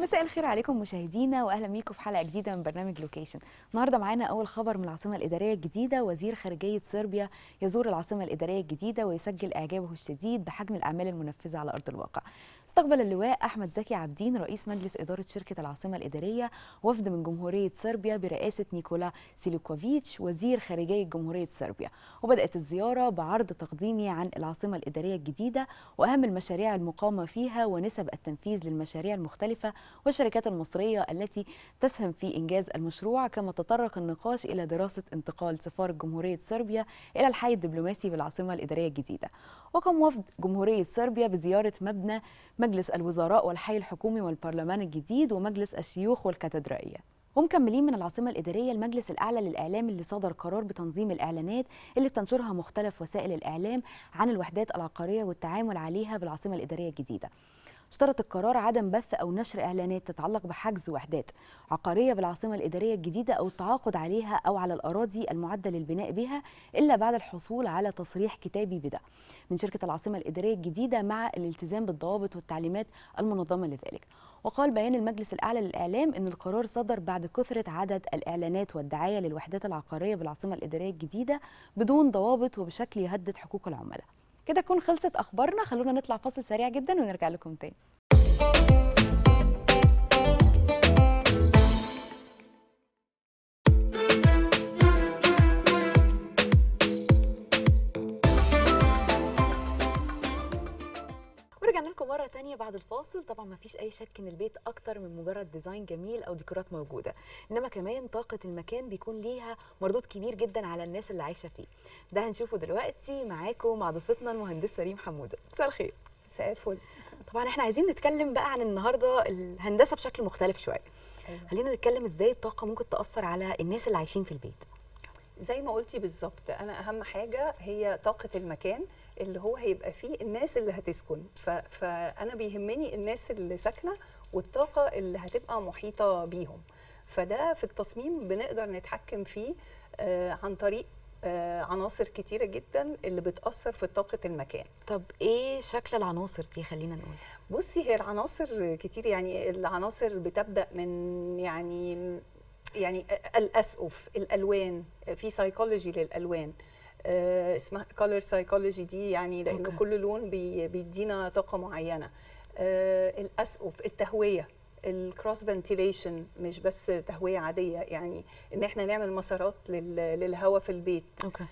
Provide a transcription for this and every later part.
مساء الخير عليكم مشاهدينا واهلا بيكم في حلقه جديده من برنامج لوكيشن النهارده معانا اول خبر من العاصمه الاداريه الجديده وزير خارجيه صربيا يزور العاصمه الاداريه الجديده ويسجل اعجابه الشديد بحجم الاعمال المنفذه على ارض الواقع استقبل اللواء احمد زكي عابدين رئيس مجلس اداره شركه العاصمه الاداريه وفد من جمهوريه صربيا برئاسه نيكولا سيلوكوفيتش وزير خارجيه جمهوريه صربيا وبدات الزياره بعرض تقديمي عن العاصمه الاداريه الجديده واهم المشاريع المقامه فيها ونسب التنفيذ للمشاريع المختلفه والشركات المصريه التي تسهم في انجاز المشروع كما تطرق النقاش الى دراسه انتقال سفاره جمهوريه صربيا الى الحي الدبلوماسي بالعاصمه الاداريه الجديده وقام وفد جمهوريه صربيا بزياره مبنى مجلس الوزراء والحي الحكومي والبرلمان الجديد ومجلس الشيوخ والكاتدرائية ومكملين من العاصمة الإدارية المجلس الأعلى للإعلام اللي صدر قرار بتنظيم الإعلانات اللي بتنشرها مختلف وسائل الإعلام عن الوحدات العقارية والتعامل عليها بالعاصمة الإدارية الجديدة اشترط القرار عدم بث أو نشر إعلانات تتعلق بحجز وحدات عقارية بالعاصمة الإدارية الجديدة أو التعاقد عليها أو على الأراضي المعدة للبناء بها إلا بعد الحصول على تصريح كتابي بده من شركة العاصمة الإدارية الجديدة مع الالتزام بالضوابط والتعليمات المنظمة لذلك وقال بيان المجلس الأعلى للإعلام أن القرار صدر بعد كثرة عدد الإعلانات والدعاية للوحدات العقارية بالعاصمة الإدارية الجديدة بدون ضوابط وبشكل يهدد حقوق العملاء كده تكون خلصت أخبارنا خلونا نطلع فاصل سريع جدا ونرجع لكم تاني ورجعنا لكم مره تانية بعد الفاصل طبعا ما فيش اي شك ان البيت اكتر من مجرد ديزاين جميل او ديكورات موجوده انما كمان طاقه المكان بيكون ليها مردود كبير جدا على الناس اللي عايشه فيه ده هنشوفه دلوقتي معاكم مع ضيفتنا المهندسه ريم حموده مساء الخير مساء الفل طبعا احنا عايزين نتكلم بقى عن النهارده الهندسه بشكل مختلف شويه أيوة. خلينا نتكلم ازاي الطاقه ممكن تاثر على الناس اللي عايشين في البيت زي ما قلتي بالظبط انا اهم حاجه هي طاقه المكان اللي هو هيبقى فيه الناس اللي هتسكن ف... فانا بيهمني الناس اللي ساكنه والطاقه اللي هتبقى محيطه بيهم فده في التصميم بنقدر نتحكم فيه آه عن طريق آه عناصر كتيره جدا اللي بتاثر في طاقه المكان طب ايه شكل العناصر دي خلينا نقول بصي هي العناصر كتير يعني العناصر بتبدا من يعني يعني الاسقف الالوان في سايكولوجي للالوان آه اسمها كولر سايكولوجي دي يعني لان أوكي. كل لون بي بيدينا طاقه معينه آه الاسقف التهويه الكروس فنتيليشن مش بس تهويه عاديه يعني ان احنا نعمل مسارات لل- للهواء في البيت اوكي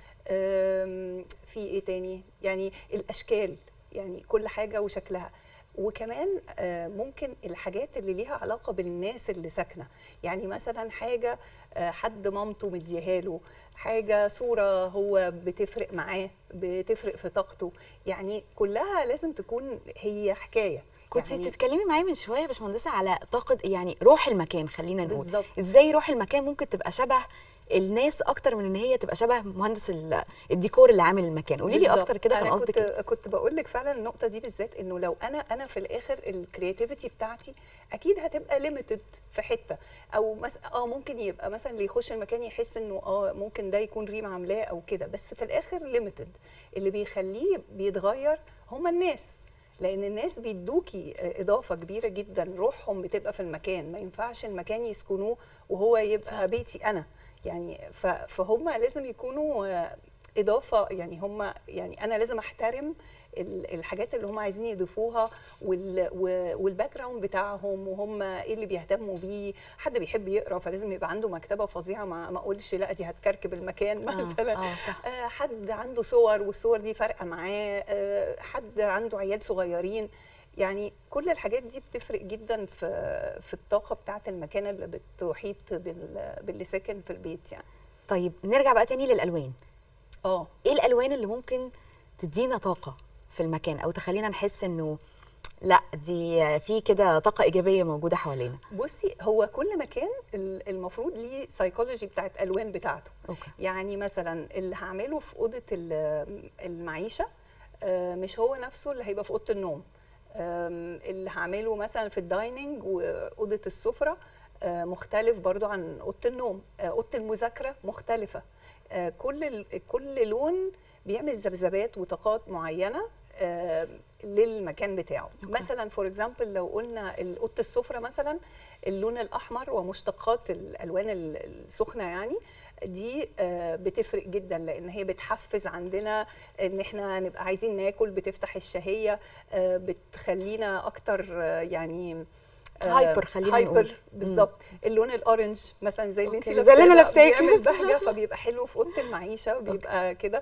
آم، في ايه تاني يعني الاشكال يعني كل حاجه وشكلها وكمان آه، ممكن الحاجات اللي ليها علاقه بالناس اللي ساكنه يعني مثلا حاجه آه، حد مامته مديها له حاجه صوره هو بتفرق معاه بتفرق في طاقته يعني كلها لازم تكون هي حكايه كنت يعني بتتكلمي معايا من شويه يا باشمهندسه على طاقه يعني روح المكان خلينا نقول بالظبط. ازاي روح المكان ممكن تبقى شبه الناس اكتر من ان هي تبقى شبه مهندس ال- الديكور اللي عامل المكان قولي لي بالظبط. اكتر كده كان أنا قصدك كنت ايه كنت بقول لك فعلا النقطه دي بالذات انه لو انا انا في الاخر الكرياتيفيتي بتاعتي اكيد هتبقى ليميتد في حته او مثلا اه ممكن يبقى مثلا اللي يخش المكان يحس انه اه ممكن ده يكون ريم عاملاه او كده بس في الاخر ليميتد اللي بيخليه بيتغير هما الناس لان الناس بيدوكي اضافه كبيره جدا روحهم بتبقى في المكان ما ينفعش المكان يسكنوه وهو يبقى صح. بيتي انا يعني ف- فهم لازم يكونوا آه، اضافه يعني هم يعني انا لازم احترم ال- الحاجات اللي هم عايزين يضيفوها وال- و- والباك جراوند بتاعهم وهم ايه اللي بيهتموا بيه حد بيحب يقرا فلازم يبقى عنده مكتبه فظيعه ما ما اقولش لا دي هتكركب المكان آه، مثلا اه صح آه، حد عنده صور والصور دي فارقه معاه آه، حد عنده عيال صغيرين يعني كل الحاجات دي بتفرق جدا في في الطاقه بتاعه المكان اللي بتحيط بال- باللي ساكن في البيت يعني طيب نرجع بقى تاني للالوان اه ايه الالوان اللي ممكن تدينا طاقه في المكان او تخلينا نحس انه لا دي في كده طاقه ايجابيه موجوده حوالينا بصي هو كل مكان ال- المفروض ليه سايكولوجي بتاعت الوان بتاعته اوكي يعني مثلا اللي هعمله في اوضه ال- المعيشه آه، مش هو نفسه اللي هيبقى في اوضه النوم آم، اللي هعمله مثلا في الدايننج واوضه السفره آه، مختلف برضو عن اوضه النوم آه، اوضه المذاكره مختلفه آه، كل ال- كل لون بيعمل ذبذبات وطاقات معينه آه، للمكان بتاعه مثلا فور اكزامبل لو قلنا اوضه السفره مثلا اللون الاحمر ومشتقات الالوان ال- السخنه يعني دي آه، بتفرق جدا لان هي بتحفز عندنا ان احنا نبقى عايزين ناكل بتفتح الشهيه آه، بتخلينا اكتر آه، يعني آه، هايبر خلينا نقول. هايبر بالظبط اللون الاورنج مثلا زي اللي انت أوكي، زي اللي أنا لابساه ده لابساه بيعمل بهجه فبيبقى حلو في اوضه المعيشه بيبقى كده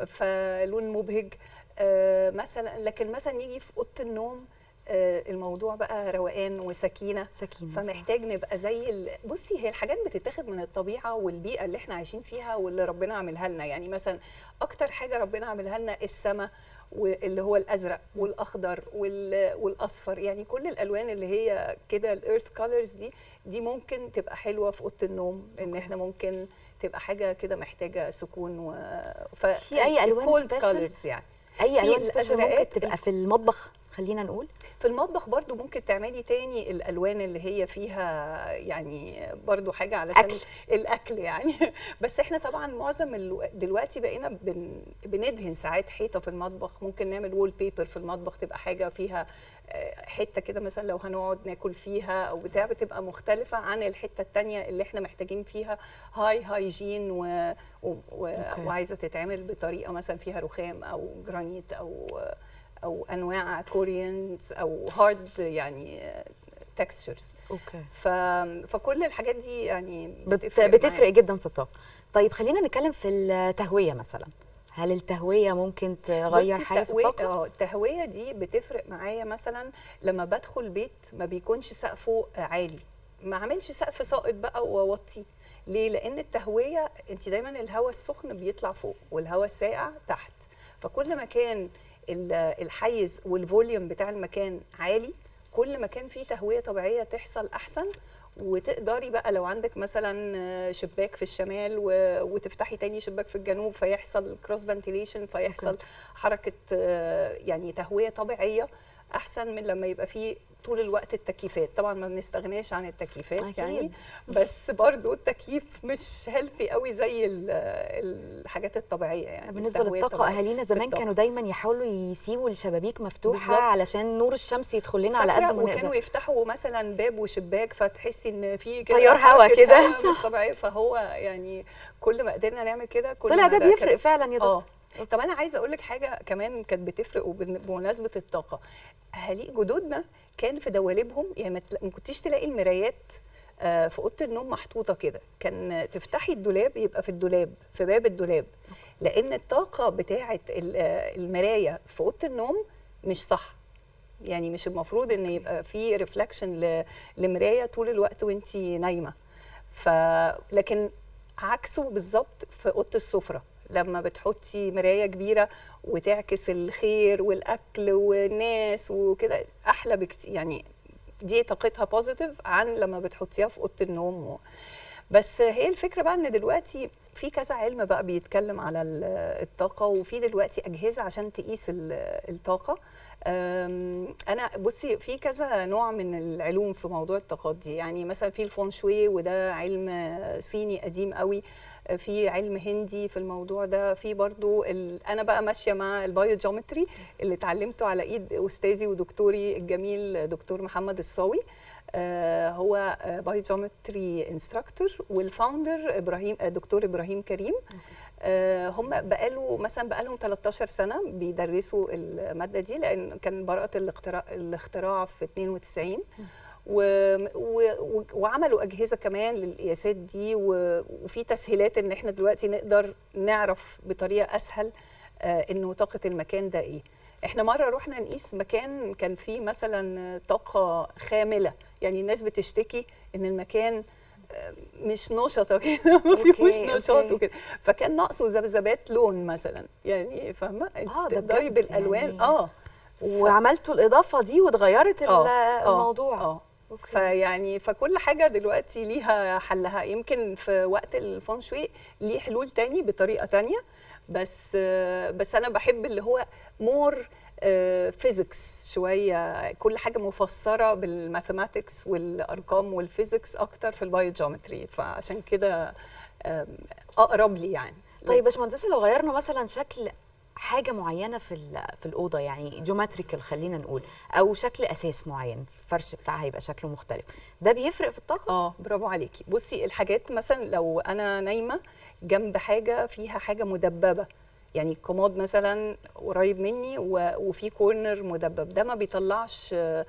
فلون مبهج آه، مثلا لكن مثلا يجي في اوضه النوم آه، الموضوع بقى روقان وسكينه سكينه صح. فمحتاج نبقى زي ال... بصي هي الحاجات بتتاخد من الطبيعه والبيئه اللي احنا عايشين فيها واللي ربنا عاملها لنا يعني مثلا اكتر حاجه ربنا عاملها لنا السماء واللي هو الازرق والاخضر وال... والاصفر يعني كل الالوان اللي هي كده الايرث كولرز دي دي ممكن تبقى حلوه في اوضه النوم ان احنا ممكن تبقى حاجه كده محتاجه سكون و ف... في أي ألوان cold special؟ colors يعني اي في الوان سبيشال ممكن الأزرقات تبقى في المطبخ خلينا نقول في المطبخ برضو ممكن تعملي تاني الالوان اللي هي فيها يعني برضو حاجه علشان أكل. الاكل يعني بس احنا طبعا معظم الو... دلوقتي بقينا بن... بندهن ساعات حيطه في المطبخ ممكن نعمل وول بيبر في المطبخ تبقى حاجه فيها آه، حته كده مثلا لو هنقعد ناكل فيها او بتاع بتبقى مختلفه عن الحته التانية اللي احنا محتاجين فيها هاي هايجين و... و... و... أوكي. وعايزه تتعمل بطريقه مثلا فيها رخام او جرانيت او او انواع كوريانز او هارد يعني تكستشرز اوكي ف... فكل الحاجات دي يعني بت... بتفرق بتفرق معانا. جدا في الطاقه طيب خلينا نتكلم في التهويه مثلا هل التهويه ممكن تغير بصي حاجه في التهوية- الطاقه اه التهويه دي بتفرق معايا مثلا لما بدخل بيت ما بيكونش سقفه عالي ما اعملش سقف ساقط بقى واوطيه ليه لان التهويه انت دايما الهواء السخن بيطلع فوق والهواء الساقع تحت فكل ما كان ال- الحيز والفوليوم بتاع المكان عالي كل ما كان فيه تهويه طبيعيه تحصل احسن وتقدري بقى لو عندك مثلا شباك في الشمال و- وتفتحي تاني شباك في الجنوب فيحصل كروس فنتيليشن فيحصل أوكي. حركه آه، يعني تهويه طبيعيه احسن من لما يبقى فيه طول الوقت التكييفات طبعا ما بنستغناش عن التكييفات أكيد. يعني بس برضو التكييف مش هيلثي قوي زي ال- الحاجات الطبيعيه يعني بالنسبه التهوية للطاقه الطبيعية اهالينا في زمان الطاقة. كانوا دايما يحاولوا يسيبوا الشبابيك مفتوحه بالظبط. علشان نور الشمس يدخل لنا على فاكرة؟ قد ما وكانوا نقدر يفتحوا مثلا باب وشباك فتحسي ان في كده تيار هوا حركة كده. هوا مش طبيعيه فهو يعني كل ما قدرنا نعمل كده كل طلع ما ده كان- بيفرق فعلا يا اه دكتور طب انا عايزه اقول لك حاجه كمان كانت بتفرق وبن- بمناسبه الطاقه اهالي جدودنا كان في دواليبهم يعني ما تلا- ما كنتيش تلاقي المرايات آه، في اوضه النوم محطوطه كده كان تفتحي الدولاب يبقى في الدولاب في باب الدولاب لان الطاقه بتاعه ال- آه، المرايه في اوضه النوم مش صح يعني مش المفروض ان يبقى في ريفلكشن لمرايه طول الوقت وانت نايمه ف لكن عكسه بالظبط في اوضه السفره لما بتحطي مرايه كبيره وتعكس الخير والاكل والناس وكده احلى بكتير يعني دي طاقتها بوزيتيف عن لما بتحطيها في اوضه النوم و... بس هي الفكره بقى ان دلوقتي في كذا علم بقى بيتكلم على ال- الطاقه وفي دلوقتي اجهزه عشان تقيس ال- الطاقه أم، انا بصي في كذا نوع من العلوم في موضوع الطاقات دي يعني مثلا في الفون شوي وده علم صيني قديم قوي في علم هندي في الموضوع ده في برضو ال... انا بقى ماشيه مع البايوجيومتري اللي اتعلمته على ايد استاذي ودكتوري الجميل دكتور محمد الصاوي آه، هو بايوجيومتري انستراكتور والفاوندر ابراهيم آه، دكتور ابراهيم كريم آه، هم بقاله مثلا بقالهم 13 سنه بيدرسوا الماده دي لان كان براءه الاختراع الاختراع في 92 و... و... وعملوا اجهزه كمان للقياسات دي و... وفي تسهيلات ان احنا دلوقتي نقدر نعرف بطريقه اسهل آه، انه طاقه المكان ده ايه احنا مره رحنا نقيس مكان كان فيه مثلا طاقه خامله يعني الناس بتشتكي ان المكان آه، مش نشطه كده ما أوكي، فيهوش نشاط أوكي. وكده فكان ناقصه ذبذبات لون مثلا يعني فاهمه انت آه، ده تقدري بجد بالالوان يعني. اه وعملتوا الاضافه دي واتغيرت ال- آه، آه، الموضوع اه أوكي. فيعني فكل حاجه دلوقتي ليها حلها يمكن في وقت الفون شوي ليه حلول تاني بطريقه تانية بس آه، بس انا بحب اللي هو مور فيزيكس شويه كل حاجه مفسره بالماثيماتكس والارقام والفيزيكس اكتر في البايوجيومتري فعشان كده آم، اقرب لي يعني طيب يا باشمهندسه لو غيرنا مثلا شكل حاجه معينه في ال- في الاوضه يعني جيومتريكال خلينا نقول او شكل اساس معين الفرش بتاعها هيبقى شكله مختلف ده بيفرق في الطاقه اه برافو عليكي بصي الحاجات مثلا لو انا نايمه جنب حاجه فيها حاجه مدببه يعني الكومود مثلا قريب مني و- وفي كورنر مدبب ده ما بيطلعش آه،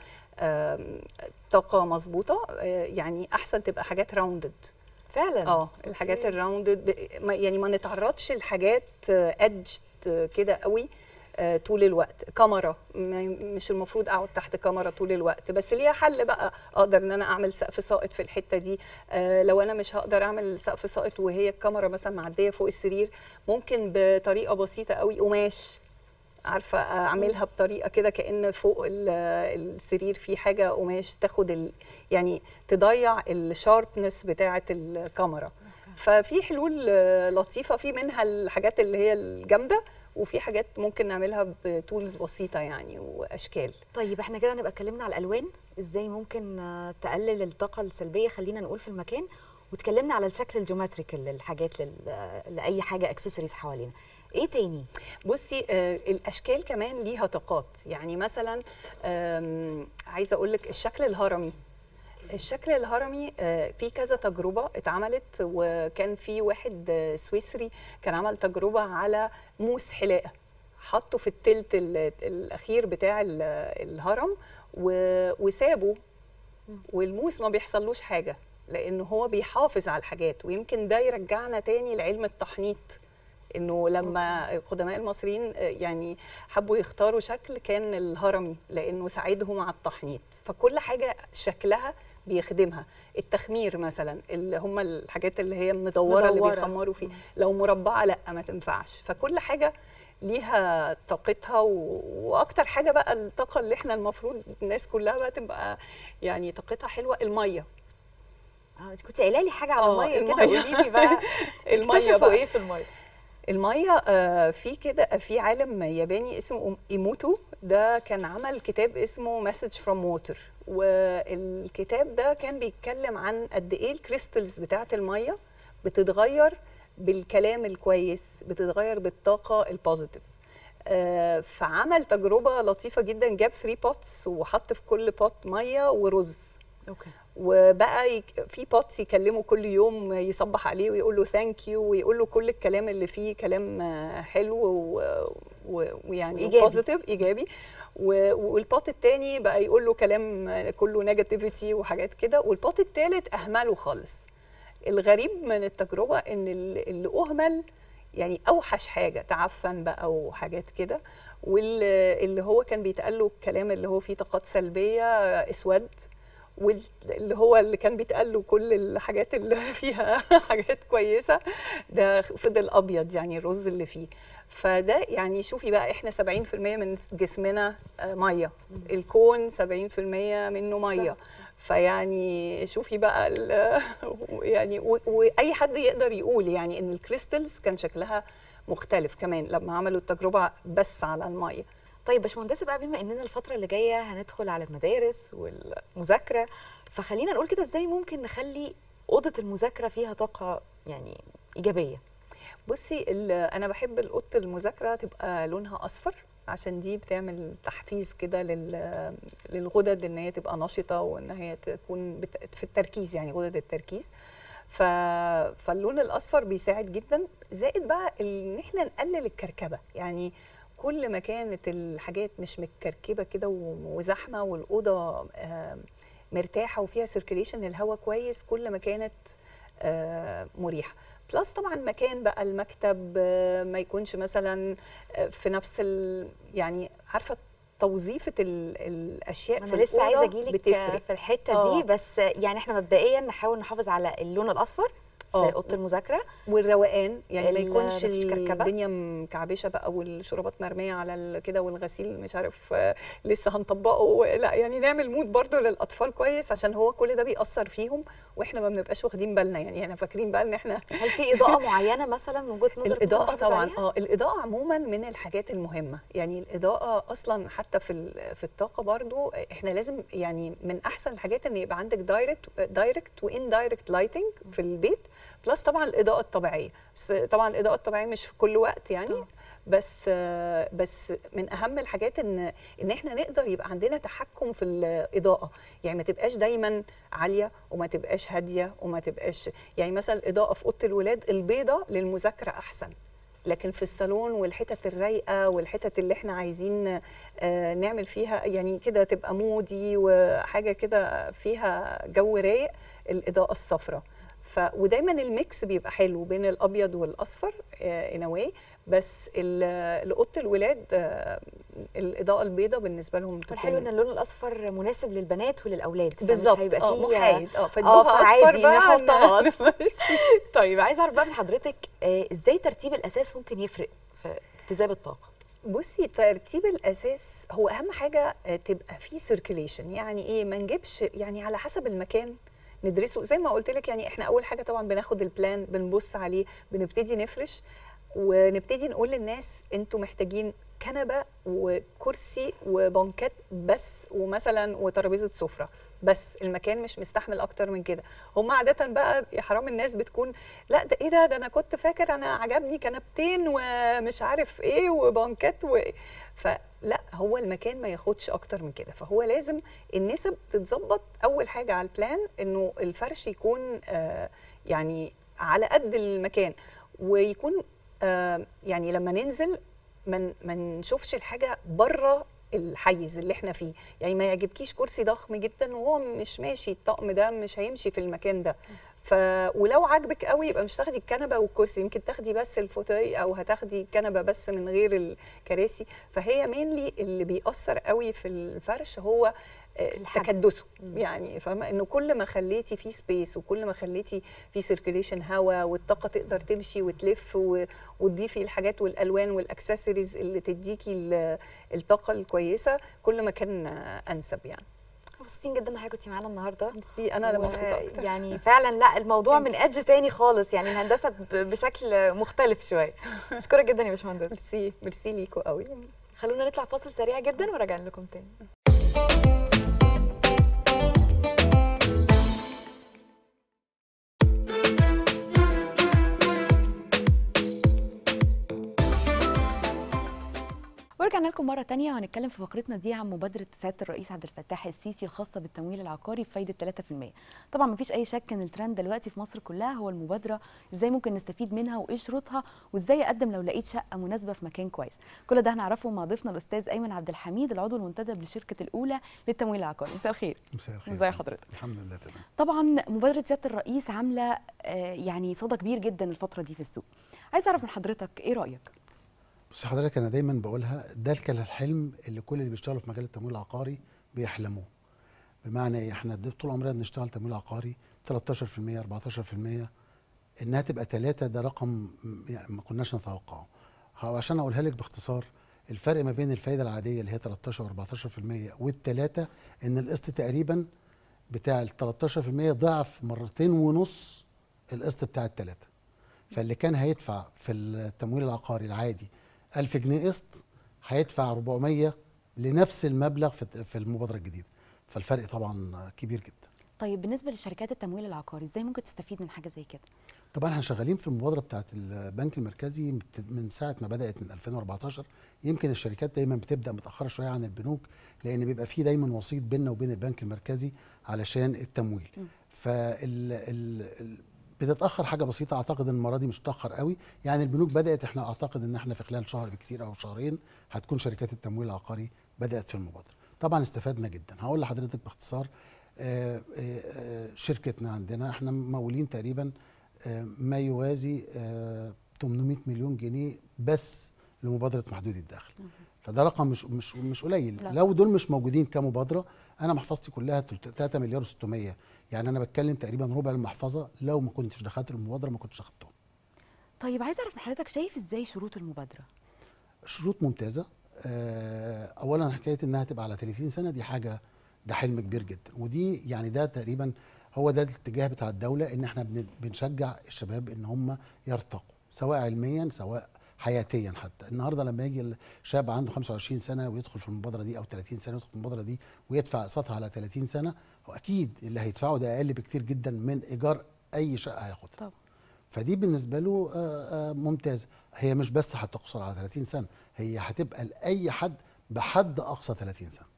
آم، طاقه مظبوطه آه، يعني احسن تبقى حاجات راوندد فعلا اه الحاجات أوكي. الراوندد يعني ما نتعرضش لحاجات ادج كده قوي آه، طول الوقت كاميرا ما- مش المفروض اقعد تحت كاميرا طول الوقت بس ليها حل بقى اقدر ان انا اعمل سقف ساقط في الحته دي آه، لو انا مش هقدر اعمل سقف ساقط وهي الكاميرا مثلا معديه فوق السرير ممكن بطريقه بسيطه قوي قماش عارفه اعملها بطريقه كده كان فوق ال- السرير في حاجه قماش تاخد ال يعني تضيع الشاربنس بتاعه الكاميرا ففي حلول آه، لطيفه في منها الحاجات اللي هي الجامده وفي حاجات ممكن نعملها بتولز بسيطه يعني واشكال طيب احنا كده نبقى اتكلمنا على الالوان ازاي ممكن آه، تقلل الطاقه السلبيه خلينا نقول في المكان واتكلمنا على الشكل الجيومتريكال للحاجات لل... لاي حاجه اكسسوارز حوالينا ايه تاني بصي آه، الاشكال كمان ليها طاقات يعني مثلا آم، عايزه اقول لك الشكل الهرمي الشكل الهرمي آه، في كذا تجربه اتعملت وكان في واحد آه، سويسري كان عمل تجربه على موس حلاقه حطه في التلت ال- الاخير بتاع ال- الهرم و- وسابه والموس ما بيحصلوش حاجه لانه هو بيحافظ على الحاجات ويمكن ده يرجعنا تاني لعلم التحنيط انه لما القدماء المصريين آه، يعني حبوا يختاروا شكل كان الهرمي لانه ساعدهم على التحنيط فكل حاجه شكلها بيخدمها التخمير مثلا اللي هم الحاجات اللي هي مدوره اللي مدورة. بيخمروا فيه لو مربعه لا ما تنفعش فكل حاجه ليها طاقتها و... واكتر حاجه بقى الطاقه اللي احنا المفروض الناس كلها بقى تبقى يعني طاقتها حلوه الميه اه انت كنت قايله لي حاجه على آه، الميه كده المية. قولي لي بقى الميه اكتشفوا بقى ايه في الميه الميه آه، في كده في عالم ياباني اسمه ايموتو ده كان عمل كتاب اسمه مسج فروم ووتر والكتاب ده كان بيتكلم عن قد ايه الكريستلز بتاعه الميه بتتغير بالكلام الكويس بتتغير بالطاقه البوزيتيف آه، فعمل تجربه لطيفه جدا جاب 3 بوتس وحط في كل بوت ميه ورز اوكي وبقى يك... في بوتس يكلمه كل يوم يصبح عليه ويقول له ثانك يو ويقول له كل الكلام اللي فيه كلام آه، حلو و- و- ويعني إيجابي. بوزيتيف ايجابي و... والبوت التاني بقى يقول له كلام آه، كله نيجاتيفيتي وحاجات كده والبوت التالت اهمله خالص الغريب من التجربه ان ال- اللي اهمل يعني اوحش حاجه تعفن بقى وحاجات كده واللي هو كان بيتقال له الكلام اللي هو فيه طاقات سلبيه آه، اسود واللي هو اللي كان بيتقال له كل الحاجات اللي فيها حاجات كويسه ده فضل ابيض يعني الرز اللي فيه فده يعني شوفي بقى احنا 70% من جسمنا آه، ميه الكون 70% منه ميه فيعني شوفي بقى ال- يعني و- واي حد يقدر يقول يعني ان الكريستلز كان شكلها مختلف كمان لما عملوا التجربه بس على الميه طيب باشمهندسه بقى بما اننا الفتره اللي جايه هندخل على المدارس والمذاكره فخلينا نقول كده ازاي ممكن نخلي اوضه المذاكره فيها طاقه يعني ايجابيه بصي ال- انا بحب الاوضه المذاكره تبقى لونها اصفر عشان دي بتعمل تحفيز كده لل- للغدد ان هي تبقى نشطه وان هي تكون بت- في التركيز يعني غدد التركيز ف... فاللون الاصفر بيساعد جدا زائد بقى ان احنا نقلل الكركبه يعني كل ما كانت الحاجات مش متكركبه كده و- وزحمه والاوضه آم، مرتاحه وفيها سيركيليشن الهواء كويس كل ما كانت آه، مريحه بلس طبعا مكان بقى المكتب آه، ما يكونش مثلا آه، في نفس ال يعني عارفه توظيفه ال- الاشياء في انا لسه عايزه الأوضة اجيلك بتفرق في الحته آه. دي بس يعني احنا مبدئيا نحاول نحافظ على اللون الاصفر في آه. اوضه المذاكره والروقان يعني ما ال- يكونش مفيش كركبة. الدنيا مكعبشه بقى والشرابات مرميه على ال- كده والغسيل مش عارف آه، لسه هنطبقه لا يعني نعمل مود برضو للاطفال كويس عشان هو كل ده بيأثر فيهم واحنا ما بنبقاش واخدين بالنا يعني احنا فاكرين بقى ان احنا هل في اضاءه معينه مثلا من وجهه نظرك الاضاءه نحافظ طبعا عليها؟ اه الاضاءه عموما من الحاجات المهمه يعني الاضاءه اصلا حتى في ال- في الطاقه برضو احنا لازم يعني من احسن الحاجات ان يبقى عندك دايركت دايركت وان دايركت لايتنج في البيت بلس طبعا الاضاءه الطبيعيه بس طبعا الاضاءه الطبيعيه مش في كل وقت يعني آه. بس آه، بس من اهم الحاجات ان ان احنا نقدر يبقى عندنا تحكم في الاضاءه يعني ما تبقاش دايما عاليه وما تبقاش هاديه وما تبقاش يعني مثلا الاضاءه في اوضه الولاد البيضه للمذاكره احسن لكن في الصالون والحتت الرايقه والحتت اللي احنا عايزين آه، نعمل فيها يعني كده تبقى مودي وحاجه كده فيها جو رايق الاضاءه الصفراء ف ودايما الميكس بيبقى حلو بين الابيض والاصفر ان واي بس ال- لاوضه الولاد آه، الاضاءه البيضاء بالنسبه لهم والحلو ان اللون الاصفر مناسب للبنات وللاولاد فمش بالظبط هيبقى اه فيه محايد اه اه فادوها فعادي اصفر بقى نحطها إن- اصفر طيب عايزه اعرف بقى من حضرتك آه ازاي ترتيب الاساس ممكن يفرق في اكتساب الطاقه بصي ترتيب الاساس هو اهم حاجه آه، تبقى فيه سيركيليشن يعني ايه ما نجيبش يعني على حسب المكان ندرسه زي ما قلت لك يعني احنا اول حاجه طبعا بناخد البلان بنبص عليه بنبتدي نفرش ونبتدي نقول للناس انتوا محتاجين كنبه وكرسي وبنكات بس ومثلا وترابيزه سفره بس المكان مش مستحمل اكتر من كده هم عاده بقى يا حرام الناس بتكون لا ده ايه ده ده انا كنت فاكر انا عجبني كنبتين ومش عارف ايه وبنكات و... فلا هو المكان ما ياخدش اكتر من كده فهو لازم النسب تتظبط اول حاجه على البلان انه الفرش يكون آه يعني على قد المكان ويكون آه يعني لما ننزل ما ما نشوفش الحاجه بره الحيز اللي احنا فيه يعني ما يعجبكيش كرسي ضخم جدا وهو مش ماشي الطقم ده مش هيمشي في المكان ده ف ولو عاجبك قوي يبقى مش تاخدي الكنبه والكرسي يمكن تاخدي بس الفوتوي او هتاخدي الكنبه بس من غير الكراسي فهي مينلي اللي بيأثر قوي في الفرش هو آه، الحجم. تكدسه يعني فاهمه انه كل ما خليتي فيه سبيس وكل ما خليتي فيه سيركيليشن هواء والطاقه تقدر تمشي وتلف و- وتضيفي الحاجات والالوان والاكسسوارز اللي تديكي ال- الطاقه الكويسه كل ما كان آه، انسب يعني مبسوطين جدا ان حضرتك كنتي معانا النهارده ميرسي انا اللي و- مبسوطه اكتر يعني فعلا لا الموضوع من ادج تاني خالص يعني الهندسه ب- بشكل مختلف شويه اشكرك جدا يا باشمهندس ميرسي ميرسي ليكوا قوي خلونا نطلع فاصل سريع جدا وراجعين لكم تاني ورجعنا لكم مرة تانية وهنتكلم في فقرتنا دي عن مبادرة سيادة الرئيس عبد الفتاح السيسي الخاصة بالتمويل العقاري بفايدة 3%. طبعا مفيش أي شك إن الترند دلوقتي في مصر كلها هو المبادرة إزاي ممكن نستفيد منها وإيه شروطها وإزاي أقدم لو لقيت شقة مناسبة في مكان كويس. كل ده هنعرفه مع ضيفنا الأستاذ أيمن عبد الحميد العضو المنتدب للشركة الأولى للتمويل العقاري. مساء الخير. مساء الخير ازي حضرتك؟ الحمد لله تمام طبعا مبادرة سيادة الرئيس عاملة آه، يعني صدى كبير جدا الفترة دي في السوق. عايز أعرف من حضرتك إيه رأيك؟ بص حضرتك انا دايما بقولها ده كان الحلم اللي كل اللي بيشتغلوا في مجال التمويل العقاري بيحلموه بمعنى ايه احنا ده طول عمرنا بنشتغل تمويل عقاري 13% 14% انها تبقى ثلاثة ده رقم م- يعني ما كناش نتوقعه هو عشان اقولها لك باختصار الفرق ما بين الفايده العاديه اللي هي 13 و14% والثلاثه ان القسط تقريبا بتاع ال 13% ضعف مرتين ونص القسط بتاع الثلاثه فاللي كان هيدفع في التمويل العقاري العادي 1000 جنيه قسط هيدفع 400 لنفس المبلغ في في المبادره الجديده فالفرق طبعا كبير جدا طيب بالنسبة لشركات التمويل العقاري إزاي ممكن تستفيد من حاجة زي كده؟ طبعا احنا شغالين في المبادره بتاعه البنك المركزي مت- من ساعه ما بدات من 2014 يمكن الشركات دايما بتبدا متاخره شويه عن البنوك لان بيبقى في دايما وسيط بيننا وبين البنك المركزي علشان التمويل فال ال ال بتتاخر حاجه بسيطه اعتقد ان المره دي مش تاخر قوي يعني البنوك بدات احنا اعتقد ان احنا في خلال شهر بكتير او شهرين هتكون شركات التمويل العقاري بدات في المبادره طبعا استفدنا جدا هقول لحضرتك باختصار آه، آه، آه، شركتنا عندنا احنا ممولين تقريبا آه، ما يوازي آه، 800 مليون جنيه بس لمبادره محدود الدخل فده رقم مش مش مش قليل لا. لو دول مش موجودين كمبادره انا محفظتي كلها 3 مليار و600 يعني انا بتكلم تقريبا ربع المحفظه لو ما كنتش دخلت المبادره ما كنتش اخدتهم طيب عايز أعرف من حضرتك شايف إزاي شروط المبادرة؟ شروط ممتازه آه، اولا حكايه انها تبقى على 30 سنه دي حاجه ده حلم كبير جدا ودي يعني ده تقريبا هو ده الاتجاه بتاع الدوله ان احنا بن- بنشجع الشباب ان هم يرتقوا سواء علميا سواء حياتيا حتى النهارده لما يجي الشاب عنده 25 سنه ويدخل في المبادره دي او 30 سنه يدخل في المبادره دي ويدفع اقساطها على 30 سنه هو اكيد اللي هيدفعه ده اقل بكتير جدا من ايجار اي شقه هياخدها طبعا فدي بالنسبه له آه، آه، ممتازه هي مش بس هتقصر على 30 سنه هي هتبقى لاي حد بحد اقصى 30 سنه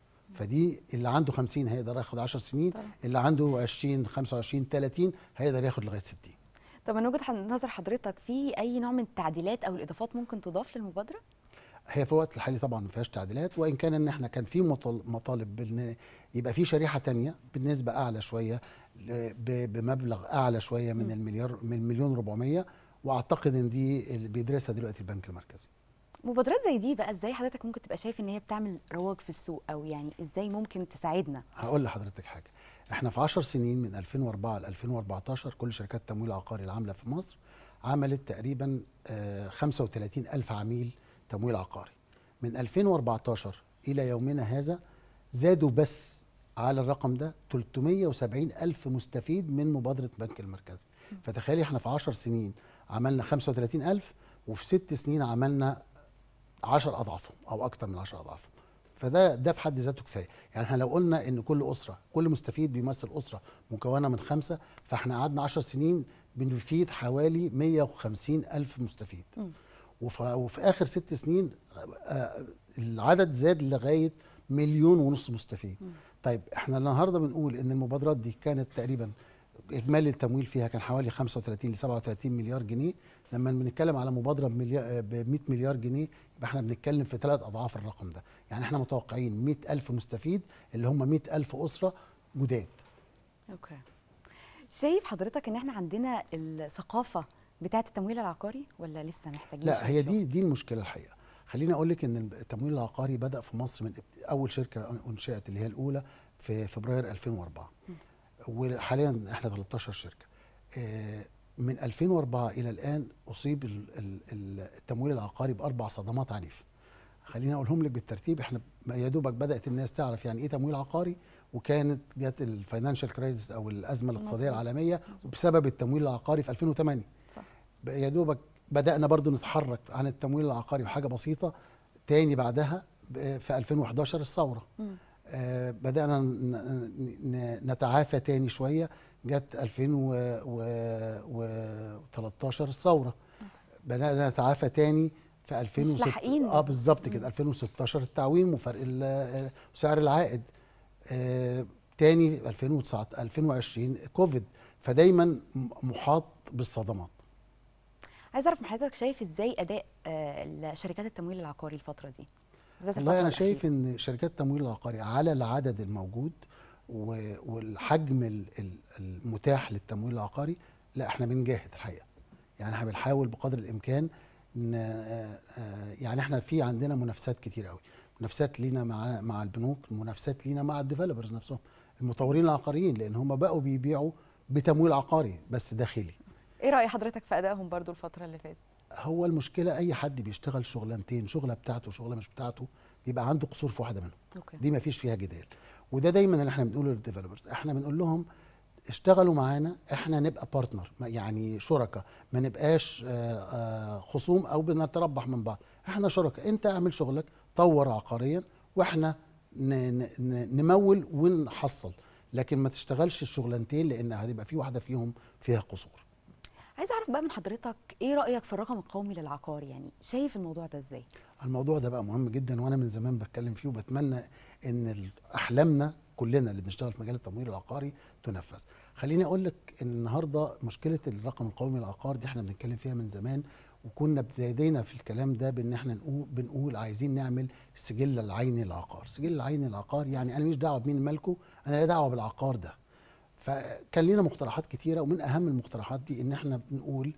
فدي اللي عنده 50 هيقدر ياخد 10 سنين طبعا. اللي عنده 20 25 30 هيقدر ياخد لغايه 60 طب من وجهه نظر حضرتك في اي نوع من التعديلات او الاضافات ممكن تضاف للمبادره هي في الوقت الحالي طبعا ما فيهاش تعديلات وان كان ان احنا كان في مطال- مطالب بان يبقى في شريحه تانية بالنسبه اعلى شويه ل- ب- بمبلغ اعلى شويه من المليار من المليون 400 واعتقد ان دي اللي بيدرسها دلوقتي البنك المركزي مبادرات زي دي بقى ازاي حضرتك ممكن تبقى شايف ان هي بتعمل رواج في السوق او يعني ازاي ممكن تساعدنا هقول لحضرتك حاجه احنا في 10 سنين من 2004 ل 2014 كل شركات التمويل العقاري العامله في مصر عملت تقريبا آه، 35 الف عميل تمويل عقاري من 2014 الى يومنا هذا زادوا بس على الرقم ده 370 الف مستفيد من مبادره بنك المركزي فتخيلي احنا في 10 سنين عملنا 35 الف وفي ست سنين عملنا 10 اضعافهم او اكتر من 10 اضعافهم فده ده في حد ذاته كفايه يعني احنا لو قلنا ان كل اسره كل مستفيد بيمثل اسره مكونه من خمسه فاحنا قعدنا 10 سنين بنفيد حوالي 150 الف مستفيد وف- وفي اخر ست سنين آه، العدد زاد لغايه مليون ونص مستفيد طيب احنا النهارده بنقول ان المبادرات دي كانت تقريبا اجمالي التمويل فيها كان حوالي 35 ل 37 مليار جنيه لما بنتكلم على مبادره بمليار ب 100 مليار جنيه يبقى احنا بنتكلم في ثلاث اضعاف الرقم ده يعني احنا متوقعين 100 الف مستفيد اللي هم 100 الف اسره جداد اوكي شايف حضرتك ان احنا عندنا الثقافه بتاعه التمويل العقاري ولا لسه محتاجين لا شوية هي شغل؟ دي دي المشكله الحقيقه خليني اقول لك ان التمويل العقاري بدا في مصر من ابت- اول شركه انشئت اللي هي الاولى في فبراير 2004 وحاليا احنا 13 شركه آه، من 2004 الى الان اصيب ال- ال- ال- التمويل العقاري باربع صدمات عنيفه خليني اقولهم لك بالترتيب احنا يا دوبك بدات الناس تعرف يعني ايه تمويل عقاري وكانت جت الفاينانشال كرايسيس او الازمه الاقتصاديه مظبوط. العالميه وبسبب التمويل العقاري في 2008 صح بقى يا دوبك بدأنا برضو نتحرك عن التمويل العقاري بحاجة بسيطة تاني بعدها ب- في 2011 الثورة مم. آه، بدأنا ن- ن- نتعافى تاني شوية جت 2013 الثورة بدأنا نتعافى تاني في 2006 لاحقين. اه بالظبط كده 2016 التعويم وفرق ال- آه، سعر العائد آه، تاني 2019 2020 كوفيد فدايما م- محاط بالصدمات عايز اعرف من حضرتك شايف ازاي اداء آه، شركات التمويل العقاري الفتره دي بالذات والله الفترة انا شايف الأخيرة. ان شركات التمويل العقاري على العدد الموجود و- والحجم ال- ال- المتاح للتمويل العقاري لا احنا بنجاهد الحقيقه يعني احنا بنحاول بقدر الامكان ن- آه، آه، يعني احنا في عندنا منافسات كتير قوي منافسات لينا مع مع البنوك منافسات لينا مع الديفلوبرز نفسهم المطورين العقاريين لان هم بقوا بيبيعوا بتمويل عقاري بس داخلي ايه راي حضرتك في ادائهم برضو الفتره اللي فاتت هو المشكله اي حد بيشتغل شغلانتين شغله بتاعته وشغله مش بتاعته بيبقى عنده قصور في واحده منهم اوكي دي ما فيش فيها جدال وده دايما اللي احنا بنقوله للديفلوبرز احنا بنقول لهم اشتغلوا معانا احنا نبقى بارتنر يعني شركاء ما نبقاش آه، آه، خصوم او بنتربح من بعض احنا شركاء انت اعمل شغلك طور عقاريا واحنا ن- ن- ن- نمول ونحصل لكن ما تشتغلش الشغلانتين لان هتبقى في واحده فيهم فيها قصور عايز اعرف بقى من حضرتك ايه رايك في الرقم القومي للعقار يعني شايف الموضوع ده ازاي الموضوع ده بقى مهم جدا وانا من زمان بتكلم فيه وبتمنى ان ال- احلامنا كلنا اللي بنشتغل في مجال التمويل العقاري تنفذ خليني اقول لك ان النهارده مشكله الرقم القومي للعقار دي احنا بنتكلم فيها من زمان وكنا ابتدينا في الكلام ده بان احنا نقول بنقول عايزين نعمل السجل العيني للعقار السجل العيني للعقار يعني انا مش دعوه بمين مالكه انا ليا دعوه بالعقار ده فكان لينا مقترحات كتيره ومن اهم المقترحات دي ان احنا بنقول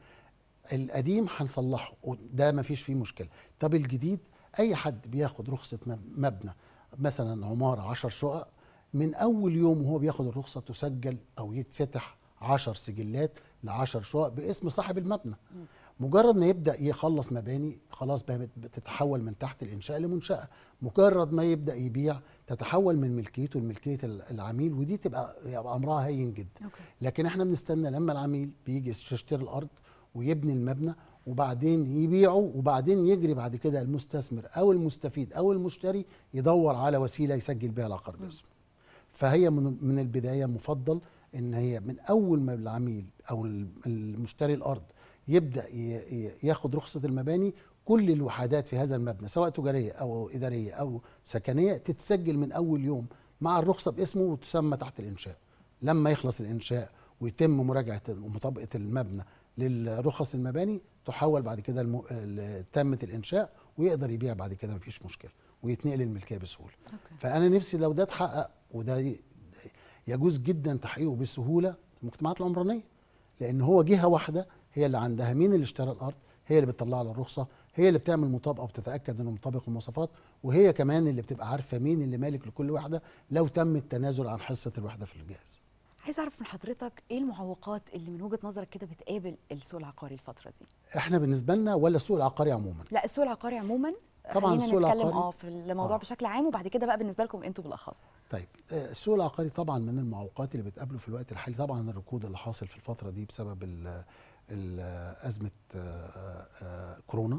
القديم هنصلحه وده ما فيش فيه مشكله طب الجديد اي حد بياخد رخصه مب- مبنى مثلا عماره 10 شقق من اول يوم وهو بياخد الرخصه تسجل او يتفتح 10 سجلات ل 10 شقق باسم صاحب المبنى مجرد ما يبدا يخلص مباني خلاص بقى بت- بتتحول من تحت الانشاء لمنشاه مجرد ما يبدا يبيع تتحول من ملكيته لملكيه ال- العميل ودي تبقى يبقى امرها هين جدا اوكي لكن احنا بنستنى لما العميل بيجي يشتري الارض ويبني المبنى وبعدين يبيعه وبعدين يجري بعد كده المستثمر او المستفيد او المشتري يدور على وسيله يسجل بها العقار باسمه. فهي من من البدايه مفضل ان هي من اول ما العميل او المشتري الارض يبدا ي- ي- ياخد رخصه المباني كل الوحدات في هذا المبنى سواء تجاريه او اداريه او سكنيه تتسجل من اول يوم مع الرخصه باسمه وتسمى تحت الانشاء لما يخلص الانشاء ويتم مراجعه ومطابقه المبنى للرخص المباني تحول بعد كده الم... ال- تامه الانشاء ويقدر يبيع بعد كده مفيش مشكله ويتنقل الملكيه بسهوله أوكي. فانا نفسي لو ده اتحقق وده ي- يجوز جدا تحقيقه بسهوله في المجتمعات العمرانيه لان هو جهه واحده هي اللي عندها مين اللي اشترى الارض هي اللي بتطلع له الرخصه هي اللي بتعمل مطابقه وبتتاكد انه مطابق المواصفات وهي كمان اللي بتبقى عارفه مين اللي مالك لكل وحده لو تم التنازل عن حصه الوحده في الجهاز عايز اعرف من حضرتك ايه المعوقات اللي من وجهه نظرك كده بتقابل السوق العقاري الفتره دي احنا بالنسبه لنا ولا السوق العقاري عموما لا السوق العقاري عموما طبعاً خلينا السوق نتكلم العقاري- اه في الموضوع آه. بشكل عام وبعد كده بقى بالنسبه لكم انتوا بالاخص طيب آه، السوق العقاري طبعا من المعوقات اللي بتقابله في الوقت الحالي طبعا الركود اللي حاصل في الفتره دي بسبب ال- ال- ازمه آه، آه، كورونا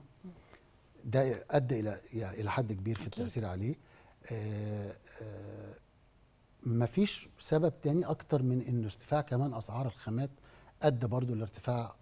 ده ادى الى يعني الى حد كبير في أكيد. التاثير عليه آه، آه، مفيش سبب تاني اكتر من ان ارتفاع كمان اسعار الخامات ادى برضو لارتفاع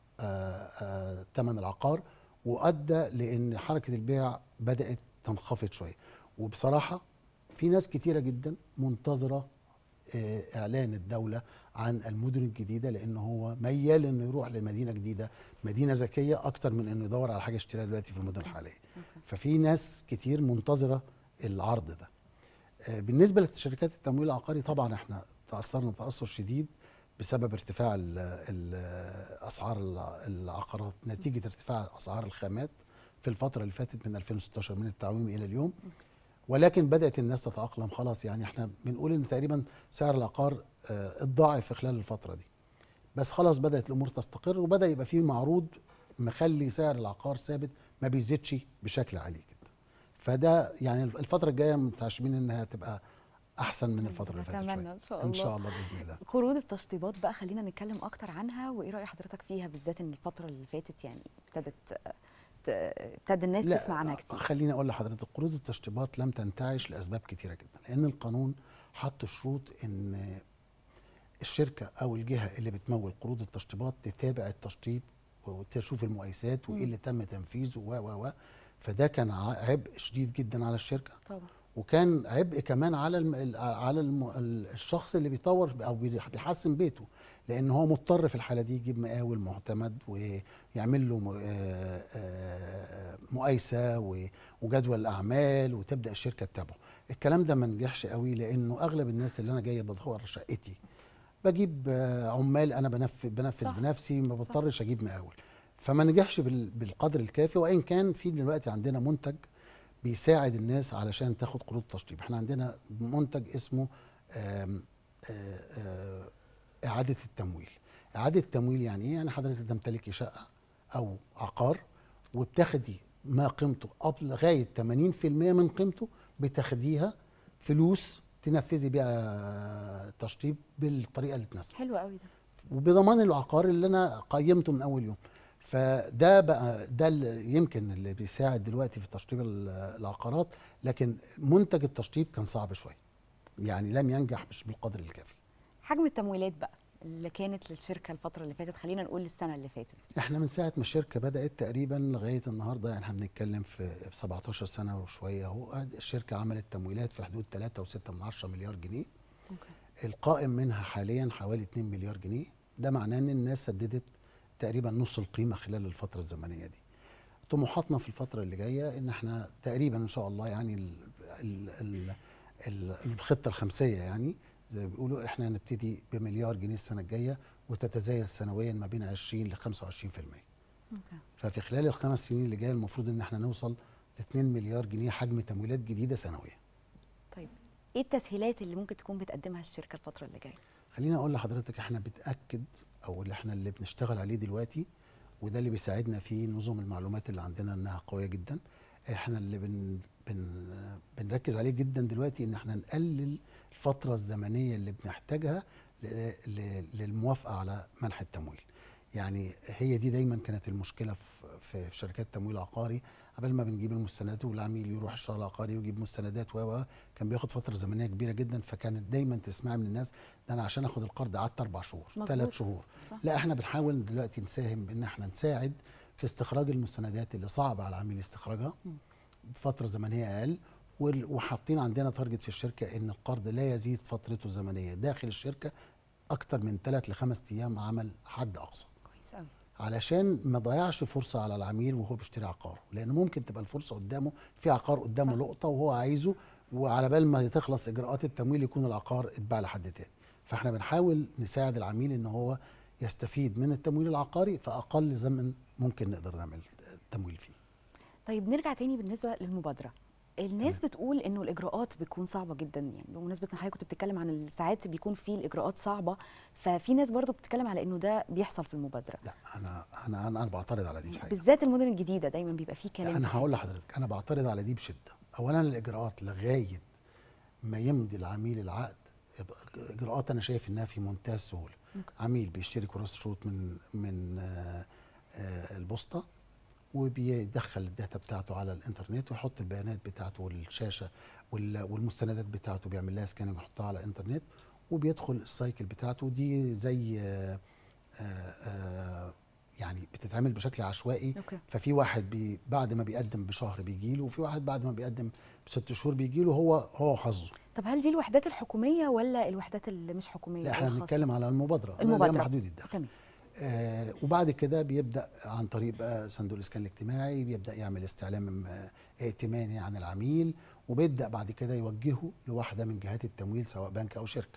ثمن العقار وادى لان حركه البيع بدات تنخفض شويه وبصراحه في ناس كتيره جدا منتظره آه، اعلان الدوله عن المدن الجديده لان هو ميال انه يروح لمدينه جديده مدينه ذكيه اكتر من انه يدور على حاجه يشتريها دلوقتي في المدن الحاليه ففي ناس كتير منتظره العرض ده آه، بالنسبه لشركات التمويل العقاري طبعا احنا تاثرنا تاثر شديد بسبب ارتفاع ال ال اسعار الع- العقارات نتيجه ارتفاع اسعار الخامات في الفتره اللي فاتت من 2016 من التعويم الى اليوم ولكن بدات الناس تتاقلم خلاص يعني احنا بنقول ان تقريبا سعر العقار آه، اتضاعف في خلال الفتره دي بس خلاص بدات الامور تستقر وبدا يبقى فيه معروض مخلي سعر العقار ثابت ما بيزيدش بشكل عالي جدا فده يعني الفتره الجايه متعشمين انها تبقى احسن من الفتره اللي فاتت نتمنى شوية. ان شاء ان الله شاء الله باذن الله قروض التشطيبات بقى خلينا نتكلم اكتر عنها وايه راي حضرتك فيها بالذات ان الفتره اللي فاتت يعني ابتدت ت- ابتدى الناس تسمع عنها كتير خليني اقول لحضرتك قروض التشطيبات لم تنتعش لاسباب كتيره جدا لان القانون حط شروط ان الشركه او الجهه اللي بتمول قروض التشطيبات تتابع التشطيب وتشوف المقايسات وايه اللي تم تنفيذه و و و فده كان ع- عبء شديد جدا على الشركه طبعا وكان عبء كمان على الم... على الم... الشخص اللي بيطور او بيحسن بيته لان هو مضطر في الحاله دي يجيب مقاول معتمد ويعمل له م- آه، آه، مقايسه و- وجدول الاعمال وتبدا الشركه تتابعه الكلام ده ما نجحش قوي لانه اغلب الناس اللي انا جاي بدور شقتي بجيب آه، عمال انا بنفذ بنفذ صح. بنفسي ما بضطرش اجيب مقاول فما نجحش بال- بالقدر الكافي وان كان في دلوقتي عندنا منتج بيساعد الناس علشان تاخد قروض تشطيب احنا عندنا منتج اسمه آم، آه، آه، اعاده التمويل اعاده التمويل يعني ايه يعني حضرتك تمتلكي شقه او عقار وبتاخدي ما قيمته قبل لغايه 80% من قيمته بتاخديها فلوس تنفذي بيها تشطيب بالطريقه اللي تناسبك حلو قوي ده وبضمان العقار اللي انا قيمته من اول يوم فده بقى ده اللي يمكن اللي بيساعد دلوقتي في تشطيب ال- العقارات لكن منتج التشطيب كان صعب شويه يعني لم ينجح مش بالقدر الكافي حجم التمويلات بقى اللي كانت للشركه الفتره اللي فاتت خلينا نقول السنه اللي فاتت احنا من ساعه ما الشركه بدات تقريبا لغايه النهارده يعني احنا بنتكلم في في 17 سنه وشويه اهو الشركه عملت تمويلات في حدود 3.6 مليار جنيه اوكي القائم منها حاليا حوالي 2 مليار جنيه ده معناه ان الناس سددت تقريبا نص القيمه خلال الفتره الزمنيه دي طموحاتنا في الفتره اللي جايه ان احنا تقريبا ان شاء الله يعني ال ال ال ال الخطه الخمسيه يعني زي ما بيقولوا احنا هنبتدي بمليار جنيه السنه الجايه وتتزايد سنويا ما بين 20 ل 25% اوكي ففي خلال الخمس سنين اللي جايه المفروض ان احنا نوصل ل 2 مليار جنيه حجم تمويلات جديده سنويا طيب ايه التسهيلات اللي ممكن تكون بتقدمها الشركه الفتره اللي جايه خليني اقول لحضرتك احنا بنتاكد او اللي احنا اللي بنشتغل عليه دلوقتي وده اللي بيساعدنا في نظم المعلومات اللي عندنا انها قويه جدا احنا اللي بن بن بنركز عليه جدا دلوقتي ان احنا نقلل الفتره الزمنيه اللي بنحتاجها ل- ل- للموافقه على منح التمويل يعني هي دي دايما كانت المشكله في في في شركات التمويل العقاري قبل ما بنجيب المستندات والعميل يروح الشهر العقاري ويجيب مستندات و و كان بياخد فتره زمنيه كبيره جدا فكانت دايما تسمع من الناس ده انا عشان اخد القرض قعدت اربع شهور مظبوط. ثلاث شهور صح. لا احنا بنحاول دلوقتي نساهم بان احنا نساعد في استخراج المستندات اللي صعب على العميل استخراجها بفتره زمنيه اقل وال- وحاطين عندنا تارجت في الشركه ان القرض لا يزيد فترته الزمنيه داخل الشركه اكتر من ثلاث لخمس ايام عمل حد اقصى كويس قوي علشان ما ضيعش فرصه على العميل وهو بيشتري عقاره لان ممكن تبقى الفرصه قدامه في عقار قدامه صح. لقطه وهو عايزه وعلى بال ما تخلص اجراءات التمويل يكون العقار اتباع لحد تاني فاحنا بنحاول نساعد العميل ان هو يستفيد من التمويل العقاري في اقل زمن ممكن نقدر نعمل تمويل فيه طيب نرجع تاني بالنسبه للمبادره الناس بتقول انه الاجراءات بتكون صعبه جدا يعني بمناسبه ان حضرتك كنت بتتكلم عن الساعات بيكون في الاجراءات صعبه ففي ناس برضو بتتكلم على انه ده بيحصل في المبادره لا انا انا انا, أنا بعترض على دي الحقيقه بالذات المدن الجديده دايما بيبقى فيه كلام انا هقول لحضرتك انا بعترض على دي بشده اولا الاجراءات لغايه ما يمضي العميل العقد يبقى اجراءات انا شايف انها في منتهى السهوله عميل بيشتري كراسه شروط من من آه، آه، البوسطه وبيدخل الداتا بتاعته على الانترنت ويحط البيانات بتاعته والشاشه وال- والمستندات بتاعته بيعمل لها سكان ويحطها على الانترنت وبيدخل السايكل بتاعته دي زي آه، آه، آه، يعني بتتعمل بشكل عشوائي أوكي. ففي واحد بي بعد ما بيقدم بشهر بيجي له وفي واحد بعد ما بيقدم بست شهور بيجي له هو هو حظه طب هل دي الوحدات الحكوميه ولا الوحدات اللي مش حكوميه لا أو احنا الخاصة؟ بنتكلم على المبادره المبادرة. اللي هي محدود الدخل تمام آه وبعد كده بيبدا عن طريق بقى صندوق الاسكان الاجتماعي بيبدا يعمل استعلام آه، ائتماني عن العميل وبيبدا بعد كده يوجهه لواحده من جهات التمويل سواء بنك او شركه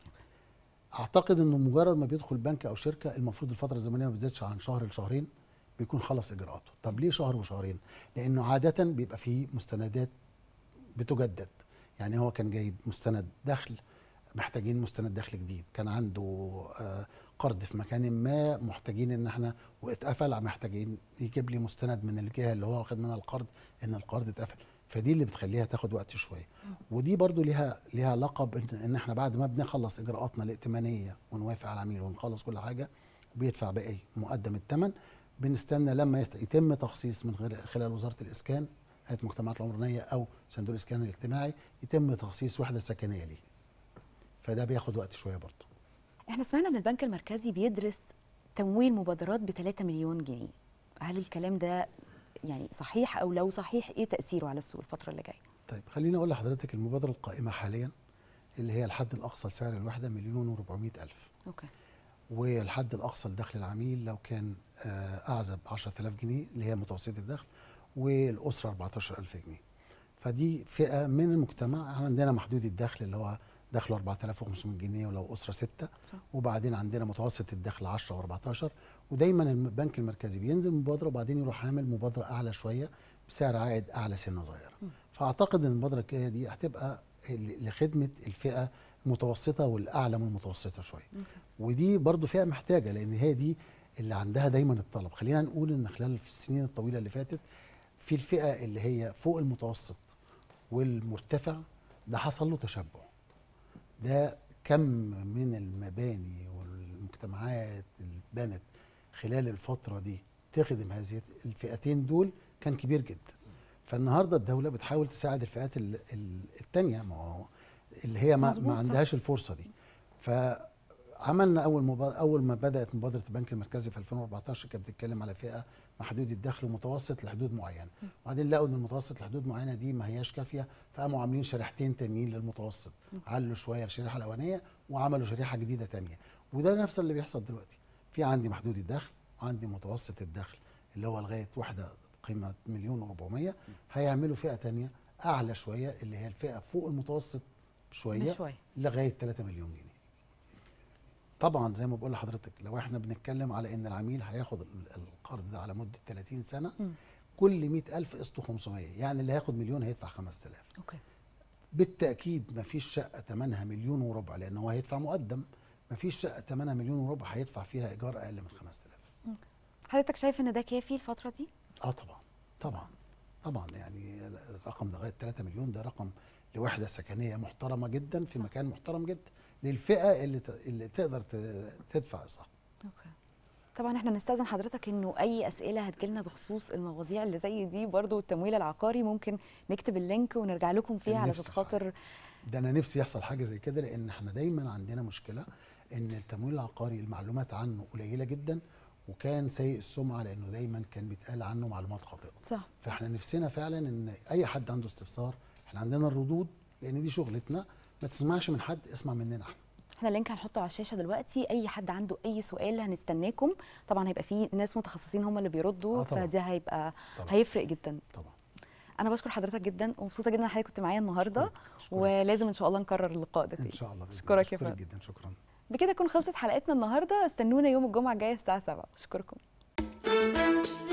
اعتقد انه مجرد ما بيدخل بنك او شركه المفروض الفتره الزمنيه ما بتزيدش عن شهر لشهرين بيكون خلص اجراءاته طب ليه شهر وشهرين لانه عاده بيبقى فيه مستندات بتجدد يعني هو كان جايب مستند دخل محتاجين مستند دخل جديد كان عنده آه، قرض في مكان ما محتاجين ان احنا واتقفل محتاجين يجيب لي مستند من الجهه اللي هو واخد منها القرض ان القرض اتقفل فدي اللي بتخليها تاخد وقت شويه ودي برضو ليها ليها لقب ان, إن احنا بعد ما بنخلص اجراءاتنا الائتمانيه ونوافق على العميل ونخلص كل حاجه وبيدفع باقي مقدم الثمن بنستنى لما يت- يتم تخصيص من غير خلال وزاره الاسكان هيئه المجتمعات العمرانيه او صندوق الاسكان الاجتماعي يتم تخصيص وحده سكنيه ليه فده بياخد وقت شويه برضه احنا سمعنا ان البنك المركزي بيدرس تمويل مبادرات ب 3 مليون جنيه هل الكلام ده يعني صحيح او لو صحيح ايه تاثيره على السوق الفتره اللي جايه طيب خليني اقول لحضرتك المبادره القائمه حاليا اللي هي الحد الاقصى لسعر الوحده مليون و400 الف اوكي والحد الاقصى لدخل العميل لو كان آه، اعزب 10000 جنيه اللي هي متوسط الدخل والاسره 14000 جنيه فدي فئه من المجتمع إحنا عندنا محدود الدخل اللي هو دخله 4500 جنيه ولو اسره سته صح. وبعدين عندنا متوسط الدخل 10 و14 ودايما البنك المركزي بينزل مبادره وبعدين يروح عامل مبادره اعلى شويه بسعر عائد اعلى سنه صغيره فاعتقد ان المبادره الجايه دي هتبقى ل- لخدمه الفئه المتوسطه والاعلى من المتوسطه شويه ودي برضو فئه محتاجه لان هي دي اللي عندها دايما الطلب خلينا نقول ان خلال السنين الطويله اللي فاتت في الفئه اللي هي فوق المتوسط والمرتفع ده حصل له تشبع ده كم من المباني والمجتمعات اللي اتبنت خلال الفتره دي تخدم هذه الفئتين دول كان كبير جدا فالنهارده الدوله بتحاول تساعد الفئات ال- ال- التانية ما هو اللي هي ما, مظبوط، ما صح. عندهاش الفرصه دي فعملنا اول مبادرة اول ما بدات مبادره البنك المركزي في 2014 كانت بتتكلم على فئه محدود الدخل ومتوسط لحدود معينه وبعدين لقوا ان المتوسط لحدود معينه دي ما هياش كافيه فقاموا عاملين شريحتين تانيين للمتوسط علوا شويه الشريحه الاولانيه وعملوا شريحه جديده تانية وده نفس اللي بيحصل دلوقتي في عندي محدود الدخل وعندي متوسط الدخل اللي هو لغايه واحده قيمه مليون و400 هيعملوا فئه تانية اعلى شويه اللي هي الفئه فوق المتوسط شويه بشوية. لغايه 3 مليون جنيه طبعا زي ما بقول لحضرتك لو احنا بنتكلم على ان العميل هياخد ال- القرض ده على مده 30 سنه كل 100000 قسطه 500 يعني اللي هياخد مليون هيدفع 5000 اوكي بالتاكيد ما فيش شقه ثمنها مليون وربع لان هو هيدفع مقدم ما فيش شقه ثمنها مليون وربع هيدفع فيها ايجار اقل من 5000 حضرتك شايف ان ده كافي الفتره دي اه طبعا طبعا طبعا يعني الرقم لغايه 3 مليون ده رقم لوحده سكنيه محترمه جدا في مكان محترم جدا للفئه اللي ت- اللي تقدر ت- تدفع صح اوكي طبعا احنا نستاذن حضرتك انه اي اسئله هتجيلنا بخصوص المواضيع اللي زي دي برضو التمويل العقاري ممكن نكتب اللينك ونرجع لكم فيها على نفسي اساس خاطر ده انا نفسي يحصل حاجه زي كده لان احنا دايما عندنا مشكله ان التمويل العقاري المعلومات عنه قليله جدا وكان سيء السمعه لانه دايما كان بيتقال عنه معلومات خاطئه صح فاحنا نفسنا فعلا ان اي حد عنده استفسار احنا عندنا الردود لان دي شغلتنا ما تسمعش من حد اسمع مننا احنا احنا اللينك هنحطه على الشاشه دلوقتي اي حد عنده اي سؤال هنستناكم طبعا هيبقى في ناس متخصصين هم اللي بيردوا آه طبعاً. فده هيبقى طبعا هيفرق جدا طبعا انا بشكر حضرتك جدا ومبسوطه جدا ان حضرتك كنت معايا النهارده أشكرك. أشكرك. ولازم ان شاء الله نكرر اللقاء ده ان تاني شاء الله بإذن أشكرك الله. يا أشكرك فندم. جدا شكرا بكده تكون خلصت حلقتنا النهارده استنونا يوم الجمعه الجايه الساعه 7 اشكركم